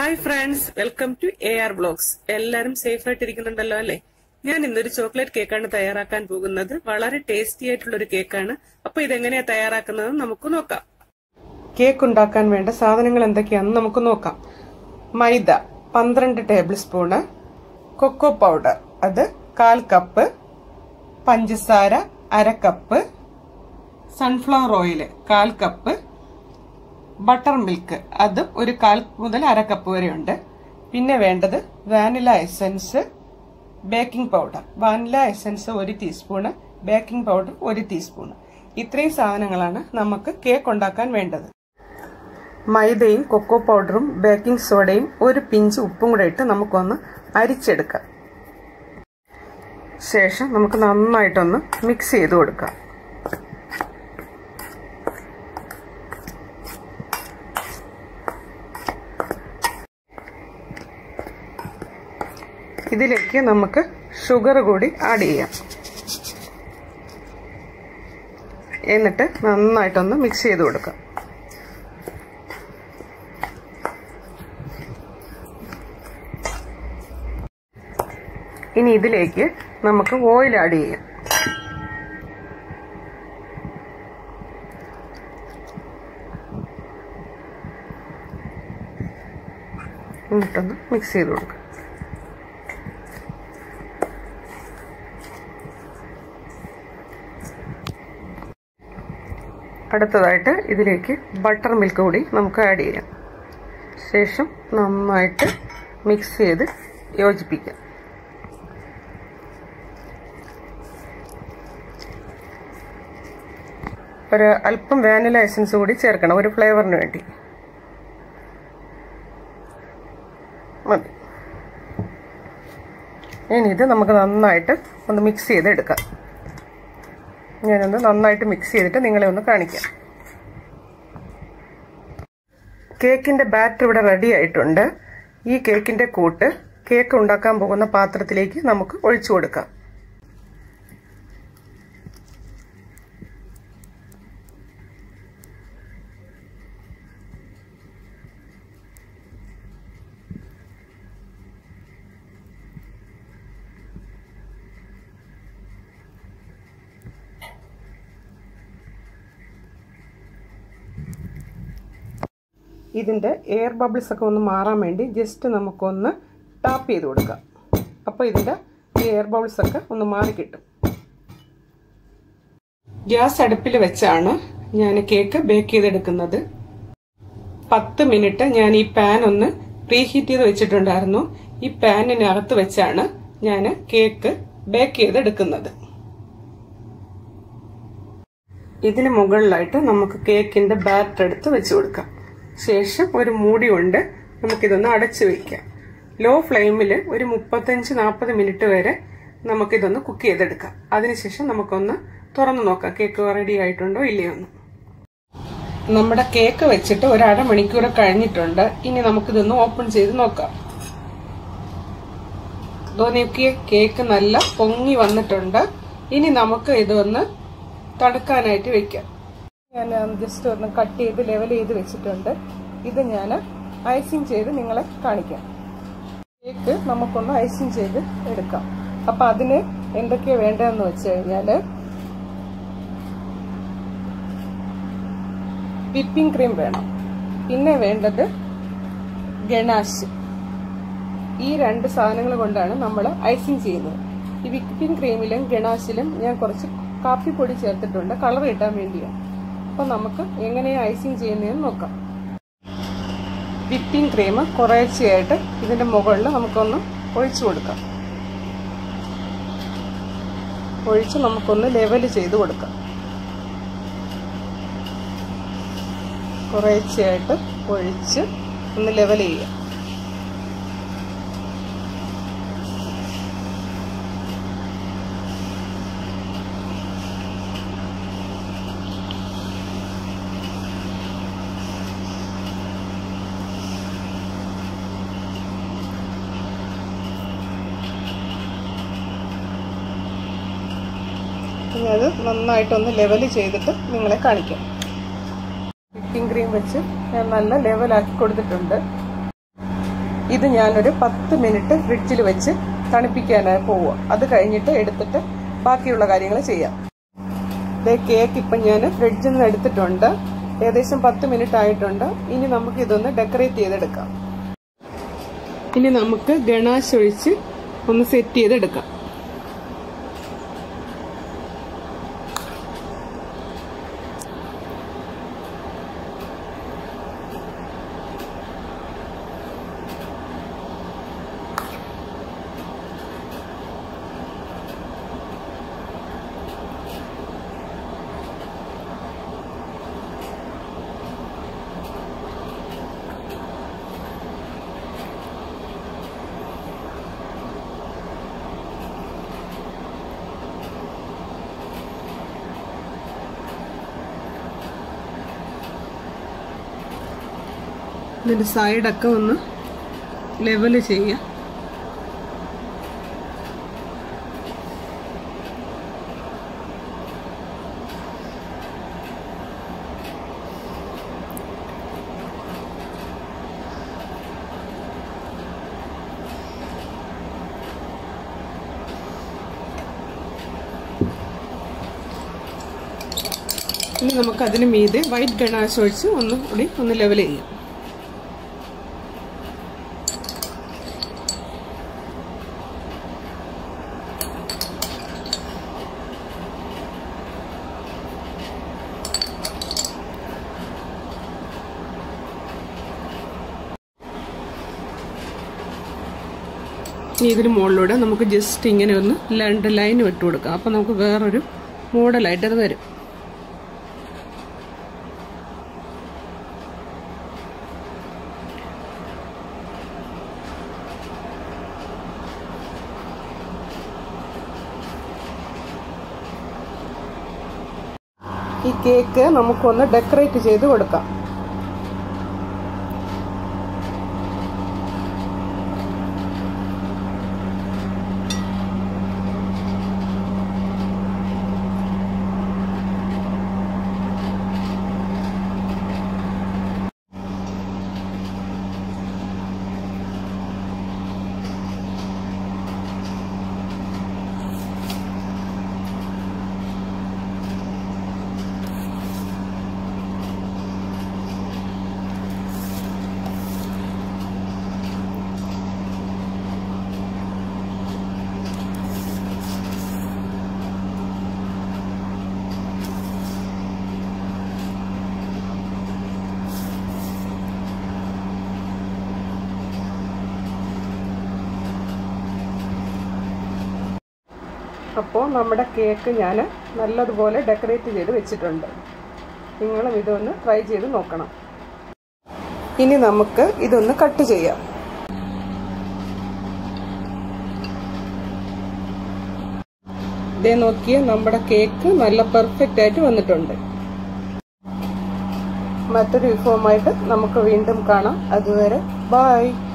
hi friends welcome to A R blogs എല്ലാരും safe ആയിട്ട് ഇരിക്കുന്നുണ്ടല്ലോ അല്ലെ ഞാൻ ഇന്നൊരു ചോക്ലേറ്റ് കേക്കാണ് തയ്യാറാക്കാൻ പോകുന്നത് വളരെ ടേസ്റ്റി ആയിട്ടുള്ള ഒരു കേക്കാണ് അപ്പൊ ഇതെങ്ങനെയാ തയ്യാറാക്കുന്നത് നമുക്ക് നോക്കാം കേക്ക് ഉണ്ടാക്കാൻ വേണ്ട സാധനങ്ങൾ എന്തൊക്കെയാണെന്ന് നമുക്ക് നോക്കാം മൈദ പന്ത്രണ്ട് ടേബിൾ സ്പൂണ് കൊക്കോ പൗഡർ അത് കാൽ കപ്പ് പഞ്ചസാര അര കപ്പ് സൺഫ്ലവർ ഓയിൽ കാൽ കപ്പ് ബട്ടർ മിൽക്ക് അതും ഒരു കാൽ മുതൽ അര കപ്പ് വരെ ഉണ്ട് പിന്നെ വേണ്ടത് vanilla essence baking powder vanilla essence ഒരു ടീസ്പൂണ് ബേക്കിംഗ് പൗഡർ ഒരു ടീസ്പൂണ് ഇത്രയും സാധനങ്ങളാണ് നമുക്ക് കേക്ക് ഉണ്ടാക്കാൻ വേണ്ടത് മൈദയും കൊക്കോ പൗഡറും ബേക്കിംഗ് സോഡയും ഒരു പിഞ്ച് ഉപ്പും കൂടെ ഇട്ട് നമുക്കൊന്ന് അരിച്ചെടുക്കാം ശേഷം നമുക്ക് നന്നായിട്ടൊന്ന് മിക്സ് ചെയ്ത് കൊടുക്കാം ഇതിലേക്ക് നമുക്ക് ഷുഗർ കൂടി ആഡ് ചെയ്യാം എന്നിട്ട് നന്നായിട്ടൊന്ന് മിക്സ് ചെയ്ത് കൊടുക്കാം ഇനി ഇതിലേക്ക് നമുക്ക് ഓയിൽ ആഡ് ചെയ്യാം എന്നിട്ടൊന്ന് മിക്സ് ചെയ്ത് കൊടുക്കാം അടുത്തതായിട്ട് ഇതിലേക്ക് ബട്ടർ മിൽക്ക് കൂടി നമുക്ക് ആഡ് ചെയ്യാം ശേഷം നന്നായിട്ട് മിക്സ് ചെയ്ത് യോജിപ്പിക്കാം ഒരു അല്പം വാനില എസൻസ് കൂടി ചേർക്കണം ഒരു ഫ്ലേവറിന് വേണ്ടി മതി ഇനി ഇത് നമുക്ക് നന്നായിട്ട് ഒന്ന് മിക്സ് ചെയ്ത് എടുക്കാം ഞാനൊന്ന് നന്നായിട്ട് മിക്സ് ചെയ്തിട്ട് നിങ്ങളെ ഒന്ന് കാണിക്കാം കേക്കിന്റെ ബാറ്റർ ഇവിടെ റെഡി ആയിട്ടുണ്ട് ഈ കേക്കിന്റെ കൂട്ട് കേക്ക് ഉണ്ടാക്കാൻ പോകുന്ന പാത്രത്തിലേക്ക് നമുക്ക് ഒഴിച്ചു കൊടുക്കാം ഇതിൻ്റെ എയർ ബബിൾസ് ഒക്കെ ഒന്ന് മാറാൻ വേണ്ടി ജസ്റ്റ് നമുക്കൊന്ന് ടാപ്പ് ചെയ്ത് കൊടുക്കാം അപ്പോൾ ഇതിൻ്റെ ഈ എയർ ബബിൾസ് ഒക്കെ ഒന്ന് മാറി കിട്ടും ഗ്യാസ് അടുപ്പിൽ വെച്ചാണ് ഞാൻ കേക്ക് ബേക്ക് ചെയ്തെടുക്കുന്നത് പത്ത് മിനിറ്റ് ഞാൻ ഈ പാൻ ഒന്ന് പ്രീഹീറ്റ് ചെയ്ത് വെച്ചിട്ടുണ്ടായിരുന്നു ഈ പാനിനകത്ത് വെച്ചാണ് ഞാൻ കേക്ക് ബേക്ക് ചെയ്തെടുക്കുന്നത് ഇതിന് മുകളിലായിട്ട് നമുക്ക് കേക്കിന്റെ ബാറ്റർ എടുത്ത് വെച്ച് കൊടുക്കാം ശേഷം ഒരു മൂടി കൊണ്ട് നമുക്കിതൊന്ന് അടച്ചു വെക്കാം ലോ ഫ്ലെയിമിൽ ഒരു മുപ്പത്തഞ്ച് നാൽപ്പത് മിനിറ്റ് വരെ നമുക്കിതൊന്ന് കുക്ക് ചെയ്തെടുക്കാം അതിനുശേഷം നമുക്കൊന്ന് തുറന്നു നോക്കാം കേക്ക് റെഡി ആയിട്ടുണ്ടോ ഇല്ലയോ എന്ന് നമ്മുടെ കേക്ക് വെച്ചിട്ട് ഒരു അരമണിക്കൂർ കഴിഞ്ഞിട്ടുണ്ട് ഇനി നമുക്കിതൊന്ന് ഓപ്പൺ ചെയ്ത് നോക്കാം നോക്കിയ കേക്ക് നല്ല പൊങ്ങി വന്നിട്ടുണ്ട് ഇനി നമുക്ക് ഇതൊന്ന് തണുക്കാനായിട്ട് വെക്കാം ഞാൻ ജസ്റ്റ് ഒന്ന് കട്ട് ചെയ്ത് ലെവൽ ചെയ്ത് വെച്ചിട്ടുണ്ട് ഇത് ഞാൻ ഐസിങ് ചെയ്ത് നിങ്ങളെ കാണിക്കാം കേക്ക് നമുക്കൊന്ന് ഐസിങ് ചെയ്ത് എടുക്കാം അപ്പം അതിന് എന്തൊക്കെയാ വേണ്ടതെന്ന് വെച്ച് കഴിഞ്ഞാൽ വിപ്പിംഗ് ക്രീം വേണം പിന്നെ വേണ്ടത് ഗണാഷ് ഈ രണ്ട് സാധനങ്ങൾ കൊണ്ടാണ് നമ്മൾ ഐസിങ് ചെയ്യുന്നത് ഈ വിപ്പിംഗ് ക്രീമിലും ഗണാഷിലും ഞാൻ കുറച്ച് കാപ്പിപ്പൊടി ചേർത്തിട്ടുണ്ട് കളർ കിട്ടാൻ വേണ്ടിയാണ് അപ്പോൾ നമുക്ക് എങ്ങനെയാണ് ഐസിങ് ചെയ്യുന്നതെന്ന് നോക്കാം വിപ്പിംഗ് ക്രീം കുറേശ്ശെയായിട്ട് ഇതിൻ്റെ മുകളിൽ നമുക്കൊന്ന് ഒഴിച്ചു കൊടുക്കാം ഒഴിച്ച് നമുക്കൊന്ന് ലെവൽ ചെയ്ത് കൊടുക്കാം കുറേശ്ശെയായിട്ട് ഒഴിച്ച് ഒന്ന് ലെവൽ ചെയ്യാം ഇനി അത് നന്നായിട്ടൊന്ന് ലെവൽ ചെയ്തിട്ട് നിങ്ങളെ കാണിക്കാം വിപ്പിംഗ് ക്രീം വെച്ച് ഞാൻ നല്ല ലെവലാക്കി കൊടുത്തിട്ടുണ്ട് ഇത് ഞാനൊരു പത്ത് മിനിറ്റ് ഫ്രിഡ്ജിൽ വെച്ച് തണുപ്പിക്കാനായി പോവുക അത് കഴിഞ്ഞിട്ട് എടുത്തിട്ട് ബാക്കിയുള്ള കാര്യങ്ങൾ ചെയ്യാം ഇതേ കേക്ക് ഇപ്പം ഞാൻ ഫ്രിഡ്ജിൽ നിന്ന് എടുത്തിട്ടുണ്ട് ഏകദേശം പത്ത് മിനിറ്റ് ആയിട്ടുണ്ട് ഇനി നമുക്ക് ഇതൊന്ന് ഡെക്കറേറ്റ് ചെയ്തെടുക്കാം ഇനി നമുക്ക് ഗണാശ് ഒഴിച്ച് ഒന്ന് സെറ്റ് ചെയ്തെടുക്കാം ഇതിന്റെ സൈഡൊക്കെ ഒന്ന് ലെവൽ ചെയ്യാം ഇനി നമുക്ക് അതിന് മീതെ വൈറ്റ് ഗണാശ് ഒഴിച്ച് ഒന്ന് കൂടി ഒന്ന് ലെവൽ ചെയ്യാം ഇനി ഇതിന് മുകളിലൂടെ നമുക്ക് ജസ്റ്റ് ഇങ്ങനെ ഒന്ന് രണ്ട് ലൈൻ ഇട്ട് കൊടുക്കാം അപ്പം നമുക്ക് വേറൊരു മോഡലായിട്ട് അത് വരും ഈ കേക്ക് നമുക്കൊന്ന് ഡെക്കറേറ്റ് ചെയ്ത് കൊടുക്കാം അപ്പോൾ നമ്മുടെ കേക്ക് ഞാൻ നല്ലതുപോലെ ഡെക്കറേറ്റ് ചെയ്ത് വെച്ചിട്ടുണ്ട് നിങ്ങളും ഇതൊന്ന് ട്രൈ ചെയ്ത് നോക്കണം ഇനി നമുക്ക് ഇതൊന്ന് കട്ട് ചെയ്യാം ഇതേ നോക്കിയ നമ്മുടെ കേക്ക് നല്ല പെർഫെക്റ്റ് ആയിട്ട് വന്നിട്ടുണ്ട് മറ്റൊരു വിഭവമായിട്ട് നമുക്ക് വീണ്ടും കാണാം അതുവരെ ബായ്